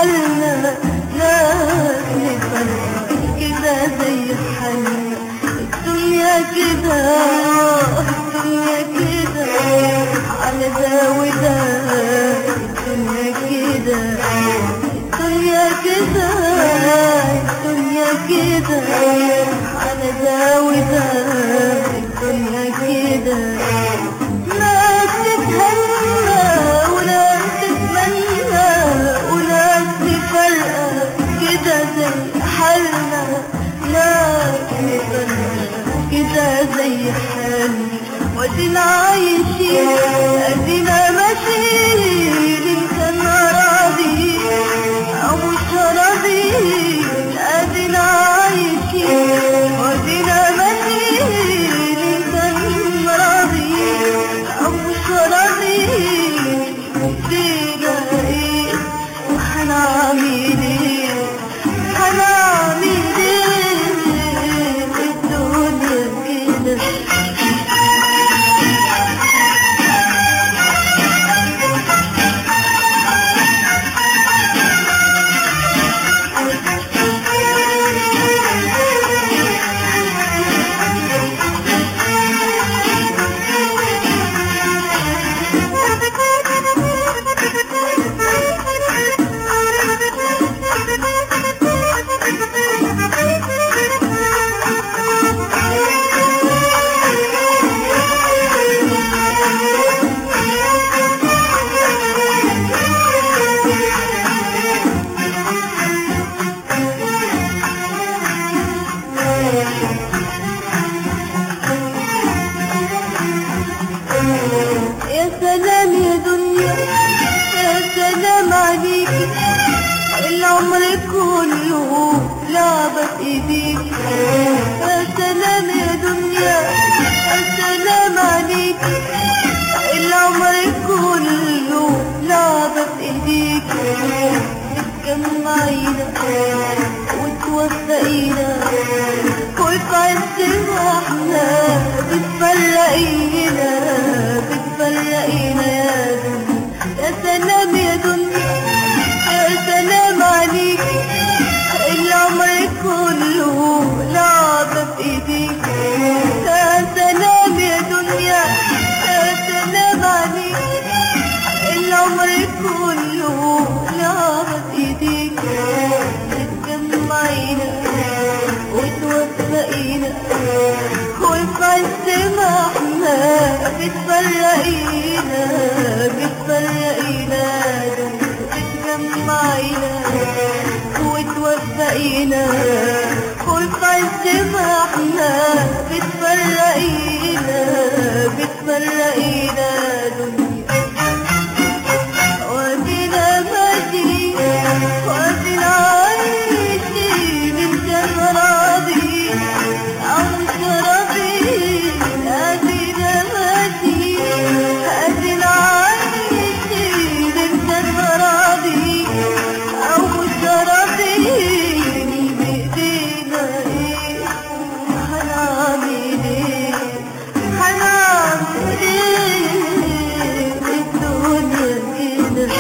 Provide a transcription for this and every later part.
حالنا ناس نفرق كده زي حالنا الدنيا كده الدنيا كده على ده وده الدنيا كده الدنيا كده الدنيا كده على ده وده الدنيا كده ناس تتهنى وناس تتمنى وناس تفرقة كده زي حالنا ناس نفرقة كده زي حالنا ودينا عايشين ادينا ماشيين ان كان راضي او مش راضي ادينا عايشين ودينا ماشيين ان كان راضي او مش راضي فينا ايه وهنعمل ايه هنعمل ايه في الدنيا كده يا سلام يا دنيا يا سلام عليكي العمر كله لعبة في ايديك يا سلام يا دنيا يا سلام عليكي العمر كله لعبة في ايديك تجمعينا وتوفقينا وفي عز احنا بتفرقينا بتفرقينا يا دنيا يا سلام يا دنيا يا سلام عليكي العمر كله لعبة في ايديك يا سلام يا دنيا يا سلام عليكي العمر كله لعبة في ايديك تجمعينا وتوفقينا وفي عز ما احنا بتفرقينا بتفرقينا بتجمعينا وتوفقينا وفي عز ما احنا بتفرقينا بتفرقينا دنيا ودينا ماشي ودينا عايشين من كان راضي أو مش راضي ادينا ماشي ادينا عايشين من كان راضي أو مش راضي بإيدينا ايه هنعمل ايه هنعمل ايه في الدنيا كده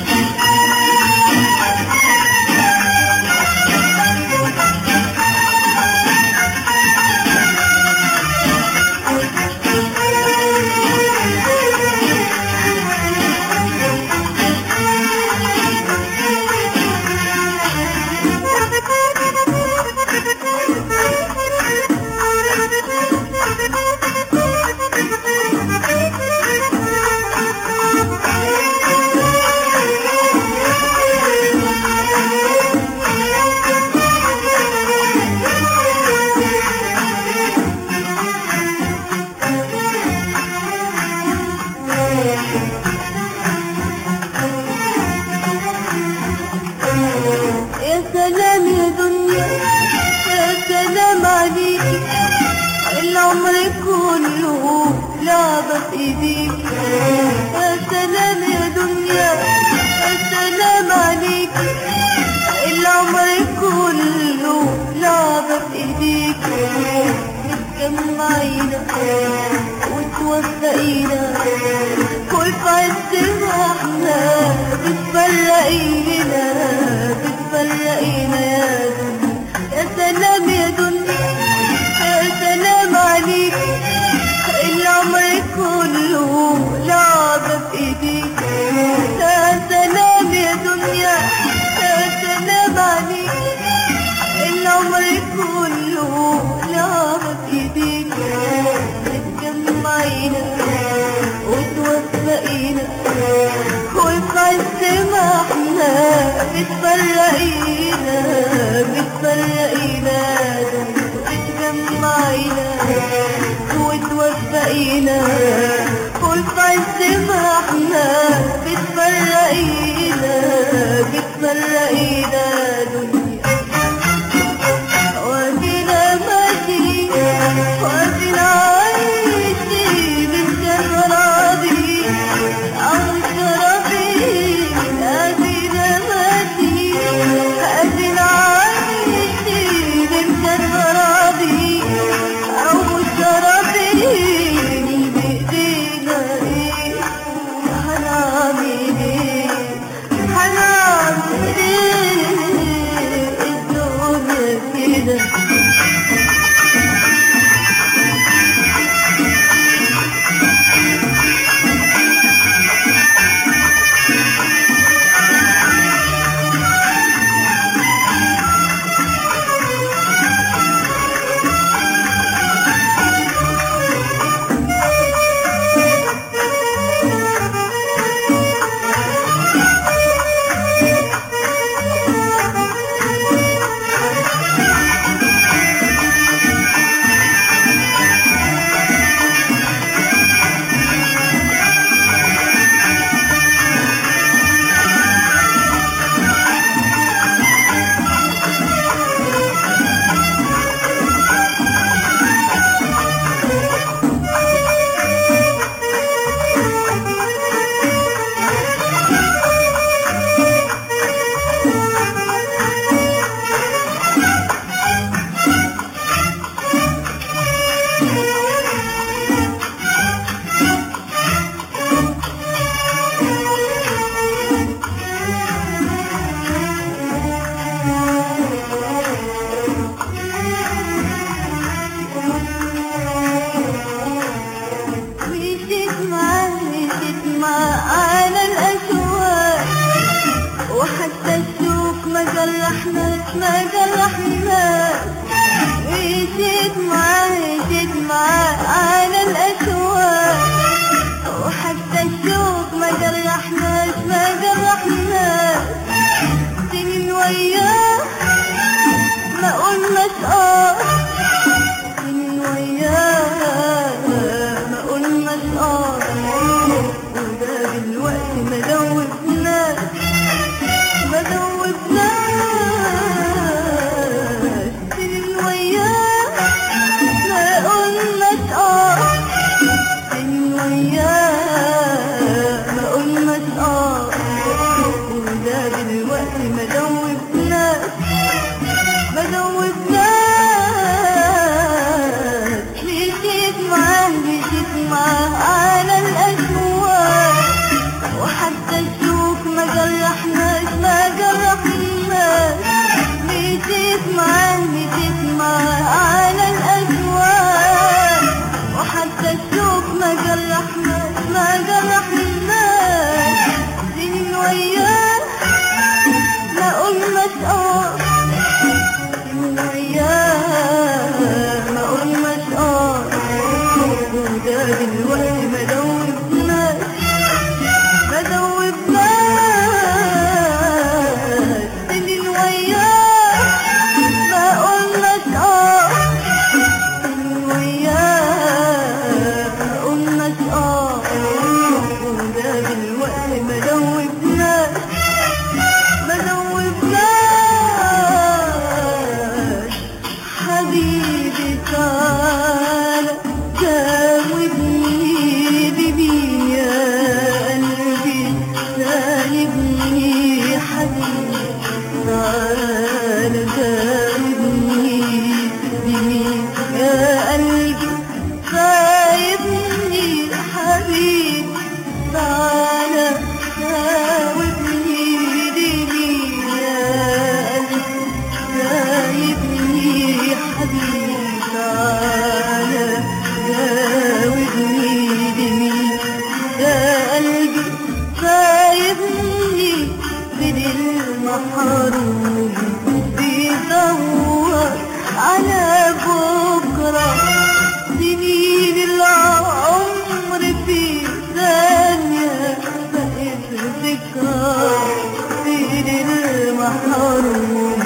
يا سلام يا دنيا يا سلام عليكي العمر كله لعبة في ايديك يا سلام يا دنيا يا سلام عليكي العمر كله لعبة في ايديك متجمعينا وتوفقينا كل في عز ما احنا بتفرقينا بتفرقينا بتفرقينا بتجمعينا وتوفقينا والفرس فرحنا بتفرقينا بتفرقينا دنيا وادينا ماشي وادينا عايشي بنت راضي أو شرفي أدينا ماشي أدينا عايشي بنت راضي أو شرفي بإيدينا إيه هنعمل إيه هنعمل إيه الدنيا كده مشيت معاه مشيت معاه على الأسواق وحتى السوق ما جرحناش ما جرحناش مشيت معاه مشيت معاه على الأسواق وحتى السوق ما جرحناش ما جرحناش سنين وياه ما قلناش اه سنين وياه ما قلناش اه وده دلوقتي ما دوبناش ما دوبناش سنين وياه ما قلناش اه سنين وياه ما قلناش اه وده دلوقتي ما دوبناش ما دوبناش مشيت معاه مشيت معاه على الأسواق وحتى السوق ما جرحناش ما جرحناش مشيت معاه مشيت معاه على الأسواق وحتى السوق ما جرحناش ما جرحناش سنين وياه ما قلناش اه سنين وياه ما قلناش اه وده دلوقتي ما دوبناش ما دوبناش سنين وياه ما قلناش اه سنين وياه ما قلناش اه وده دلوقتي ما دوبناش ما دوبناش حبيبي تعالى جاوبني بمين يا قلبي سايبني حبيبي تعالى جاوبني بمين يا قلبي سايبني حبيبي تعالى جاوبني بمين يا قلبي سايبني حبيبي تعالى جاوبني بمين يا قلبي سايبني من المحروم بيدور على بكرة سنين العمر في ثانية بقت ذكرى بين محروم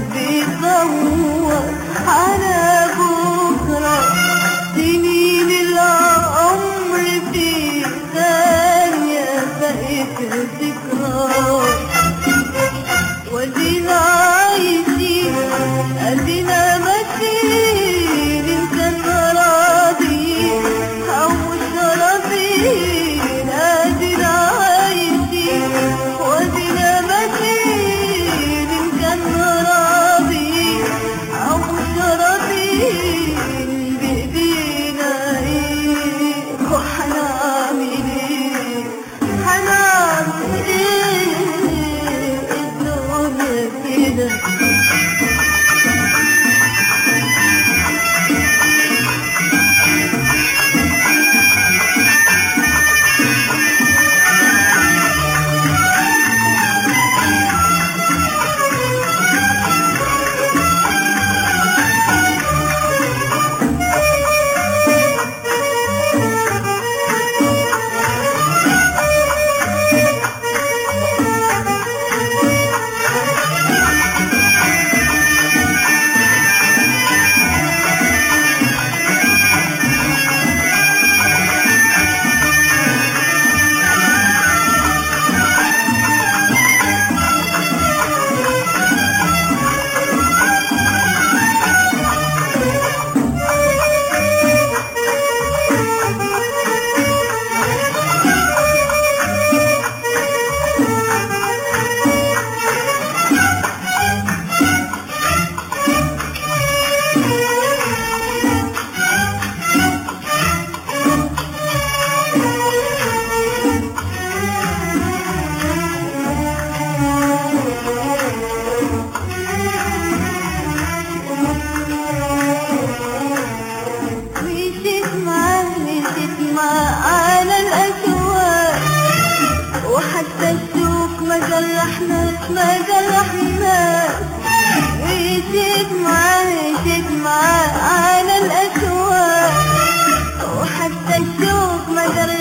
بيدور على بكرة سنين العمر في ثانية بقت ذكرى ودينا عايشين ادينا ماشيين انت راضي او مش راضيين ادينا عايشين ودينا ماشيين ان كان راضي او مش راضيين بايدينا ايه وحنعمل ايه حنعمل ايه الدنيا كده مشيت معاه مشيت معاه على الأسواق وحتى السوق ما جرحناش ما جرحناش مشيت معاه مشيت معاه على الأسواق وحتى السوق ما جرحناش